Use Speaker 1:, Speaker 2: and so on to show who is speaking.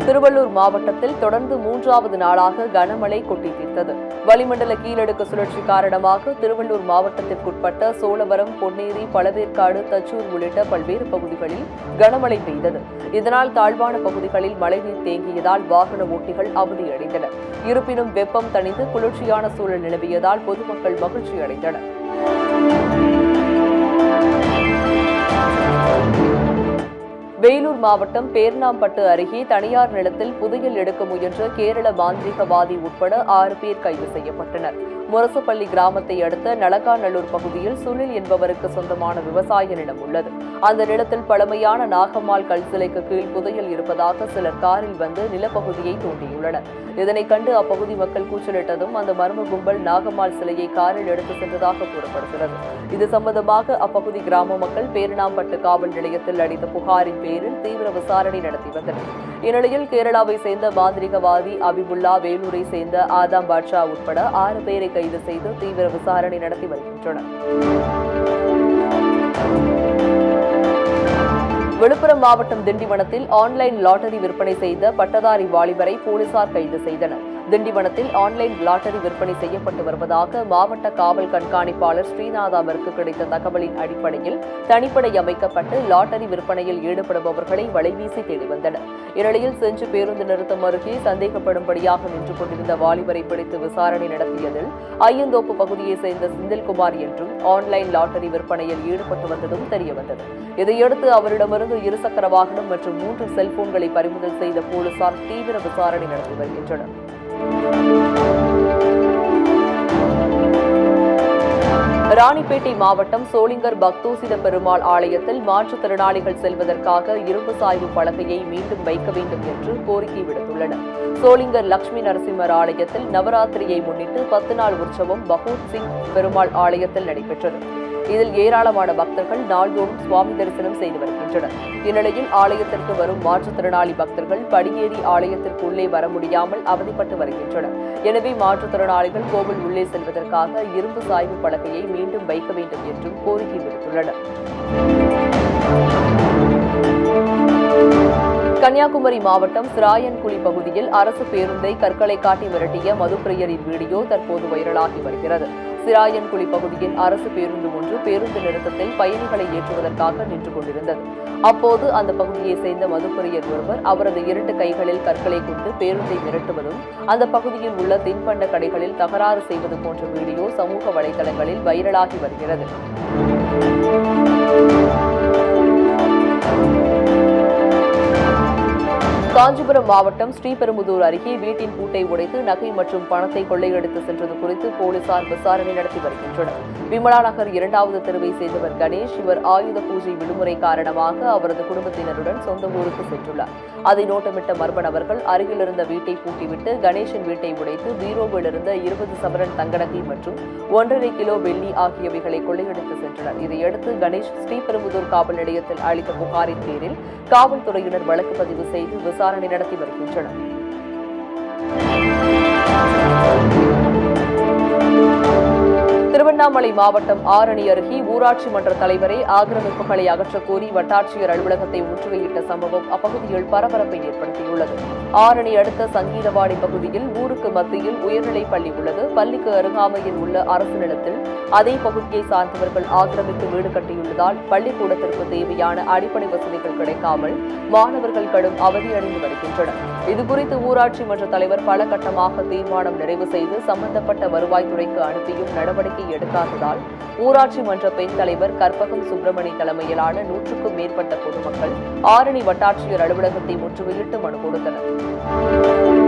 Speaker 1: திருவள்ளூர் மாவட்டத்தில் தொடர்ந்து மூன்றாவது நாளாக கனமழை கொட்டி தீர்த்தது வளிமண்டல கீழடுக்கு சுழற்சி காரணமாக திருவள்ளூர் மாவட்டத்திற்குட்பட்ட சோழவரம் பொன்னேரி பழவேற்காடு தச்சூர் உள்ளிட்ட பல்வேறு பகுதிகளில் கனமழை பெய்தது இதனால் தாழ்வான பகுதிகளில் மழைநீர் தேங்கியதால் வாகன ஓட்டிகள் அவதியடைந்தனர் இருப்பினும் வெப்பம் தணிந்து குளிர்ச்சியான சூழல் நிலவியதால் பொதுமக்கள் மகிழ்ச்சி அடைந்தனர் வேலூர் மாவட்டம் பேர்ணாம்பட்டு அருகே தனியார் நிலத்தில் புதையல் எடுக்க முயன்ற கேரள மாந்திரிகவாதி உட்பட ஆறு பேர் கைது செய்யப்பட்டனர் முரசுப்பள்ளி கிராமத்தை அடுத்த நலகாநல்லூர் பகுதியில் சுனில் என்பவருக்கு சொந்தமான விவசாய நிலம் உள்ளது அந்த நிலத்தில் பழமையான நாகம்மாள் கல் சிலைக்கு கீழ் புதையல் இருப்பதாக சிலர் காரில் வந்து நிலப்பகுதியை தோண்டியுள்ளனர் இதனை கண்டு அப்பகுதி மக்கள் கூச்சலிட்டதும் அந்த மர்ம கும்பல் நாகம்மாள் சிலையை காரில் எடுத்து சென்றதாக கூறப்படுகிறது இது சம்பந்தமாக அப்பகுதி கிராம மக்கள் பேரணாம்பட்டு காவல் நிலையத்தில் அளித்த புகாரின் பேரில் தீவிர விசாரணை நடத்தி வந்தனர் இந்நிலையில் கேரளாவை சேர்ந்த மாந்திரிகவாதி அபிபுல்லா வேலூரை சேர்ந்த ஆதாம் பாட்ஷா உட்பட ஆறு பேரை கைது செய்து தீவிர விசாரணை நடத்தி வருகின்றனர் விழுப்புரம் மாவட்டம் திண்டிவனத்தில் ஆன்லைன் லாட்டரி விற்பனை செய்த பட்டதாரி வாலிபரை போலீசார் கைது செய்தனர் திண்டிவனத்தில் ஆன்லைன் லாட்டரி விற்பனை செய்யப்பட்டு வருவதாக மாவட்ட காவல் கண்காணிப்பாளர் ஸ்ரீநாதாவிற்கு கிடைத்த தகவலின் அடிப்படையில் தனிப்படை அமைக்கப்பட்டு லாட்டரி விற்பனையில் ஈடுபடுபவர்களை வலைவீசி தேடி வந்தனர் இந்நிலையில் செஞ்சு பேருந்து நிறுத்தம் அருகே சந்தேகப்படும்படியாக நின்று கொண்டிருந்த வாலிபரை பிடித்து விசாரணை நடத்தியதில் ஐயந்தோப்பு பகுதியைச் சேர்ந்த செந்தில்குமார் என்றும் ஆன்லைன் லாட்டரி விற்பனையில் ஈடுபட்டு வந்ததும் தெரியவந்தது இதையடுத்து அவரிடமிருந்து இருசக்கர வாகனம் மற்றும் மூன்று செல்போன்களை பறிமுதல் செய்த போலீசார் தீவிர விசாரணை நடத்தி வருகின்றனர் ராணிப்பேட்டை மாவட்டம் சோளிங்கர் பக்தோசித பெருமாள் ஆலயத்தில் மாற்றுத்திறனாளிகள் செல்வதற்காக இரும்பு சாய்வு பலகையை மீண்டும் வைக்க வேண்டும் என்று கோரிக்கை விடுத்துள்ளனர் சோளிங்கர் லட்சுமி நரசிம்மர் ஆலயத்தில் நவராத்திரியை முன்னிட்டு பத்து நாள் உற்சவம் பகூத் சிங் பெருமாள் ஆலயத்தில் நடைபெற்றது இதில் ஏராளமான பக்தர்கள் நாள்தோறும் சுவாமி தரிசனம் செய்து வருகின்றனர் இந்நிலையில் ஆலயத்திற்கு வரும் மாற்றுத்திறனாளி பக்தர்கள் படியேறி ஆலயத்திற்கு உள்ளே வர முடியாமல் அவதிப்பட்டு வருகின்றனர் எனவே மாற்றுத்திறனாளிகள் கோவில் உள்ளே செல்வதற்காக இரும்பு சாய்வு பலகையை மீண்டும் வைக்க வேண்டும் என்றும் கோரிக்கை விடுத்துள்ளனர் கன்னியாகுமரி மாவட்டம் சிராயன்குழி பகுதியில் அரசு பேருந்தை கற்களை காட்டி மிரட்டிய மதுப்பிரியரின் வீடியோ தற்போது வைரலாகி வருகிறது சிராயன்குழி பகுதியில் அரசு பேருந்து ஒன்று பேருந்து நிறுத்தத்தில் பயணிகளை ஏற்றுவதற்காக நின்று கொண்டிருந்தது அப்போது அந்த பகுதியைச் சேர்ந்த மதுப்பிரியர் ஒருவர் அவரது இரண்டு கைகளில் கற்களை கொண்டு பேருந்தை மிரட்டுவதும் அந்த பகுதியில் உள்ள தின்பண்ட கடைகளில் தகராறு செய்வது போன்ற வீடியோ சமூக வலைதளங்களில் வைரலாகி வருகிறது காஞ்சிபுரம் மாவட்டம் ஸ்ரீபெரும்புதூர் அருகே வீட்டின் பூட்டை உடைத்து நகை மற்றும் பணத்தை கொள்ளையடித்து சென்றது குறித்து போலீசார் விசாரணை நடத்தி வருகின்றனர் விமலா நகர் இரண்டாவது தெருவை சேர்ந்தவர் கணேஷ் இவர் ஆயுத பூஜை விடுமுறை காரணமாக அவரது குடும்பத்தினருடன் சொந்த ஊருக்கு சென்றுள்ளார் அதை நோட்டமிட்ட மர்ம நபர்கள் அருகில் இருந்த வீட்டை பூட்டிவிட்டு கணேஷின் வீட்டை உடைத்து பீரோவில் இருந்த இருபது சவரன் தங்க நகை மற்றும் ஒன்றரை கிலோ வெள்ளி ஆகியவைகளை கொள்ளையடித்து சென்றனர் இதையடுத்து கணேஷ் ஸ்ரீபெரும்புதூர் காவல் நிலையத்தில் அளித்த புகாரின் பேரில் காவல்துறையினர் வழக்கு பதிவு செய்து விசாரணை நடத்தி வருகின்றனர் திருவண்ணாமலை மாவட்டம் ஆரணி அருகே ஊராட்சி மன்ற தலைவரை ஆக்கிரமிப்புகளை அகற்றக் கோரி வட்டாட்சியர் அலுவலகத்தை முற்றுகையிட்ட சம்பவம் அப்பகுதியில் பரபரப்பை ஏற்படுத்தியுள்ளது ஆரணி அடுத்த சங்கீதவாடி பகுதியில் ஊருக்கு மத்தியில் உயர்நிலைப் பள்ளி உள்ளது பள்ளிக்கு அருகாமையில் உள்ள அரசு நிலத்தில் அதே பகுதியை சார்ந்தவர்கள் ஆக்கிரமித்து வீடு கட்டியுள்ளதால் பள்ளிக்கூடத்திற்கு தேவையான அடிப்படை வசதிகள் கிடைக்காமல் மாணவர்கள் கடும் அவதியடைந்து வருகின்றனர் இதுகுறித்து ஊராட்சி மன்ற தலைவர் பல கட்டமாக தீர்மானம் நிறைவு செய்து சம்பந்தப்பட்ட வருவாய்த்துறைக்கு அனுப்பியும் நடவடிக்கை எடுக்காததால் ஊராட்சி மன்ற பெண் தலைவர் கற்பகம் சுப்பிரமணி தலைமையிலான நூற்றுக்கும் மேற்பட்ட பொதுமக்கள் ஆரணி வட்டாட்சியர் அலுவலகத்தை முற்றுகையிட்டு மனு கொடுத்தனர்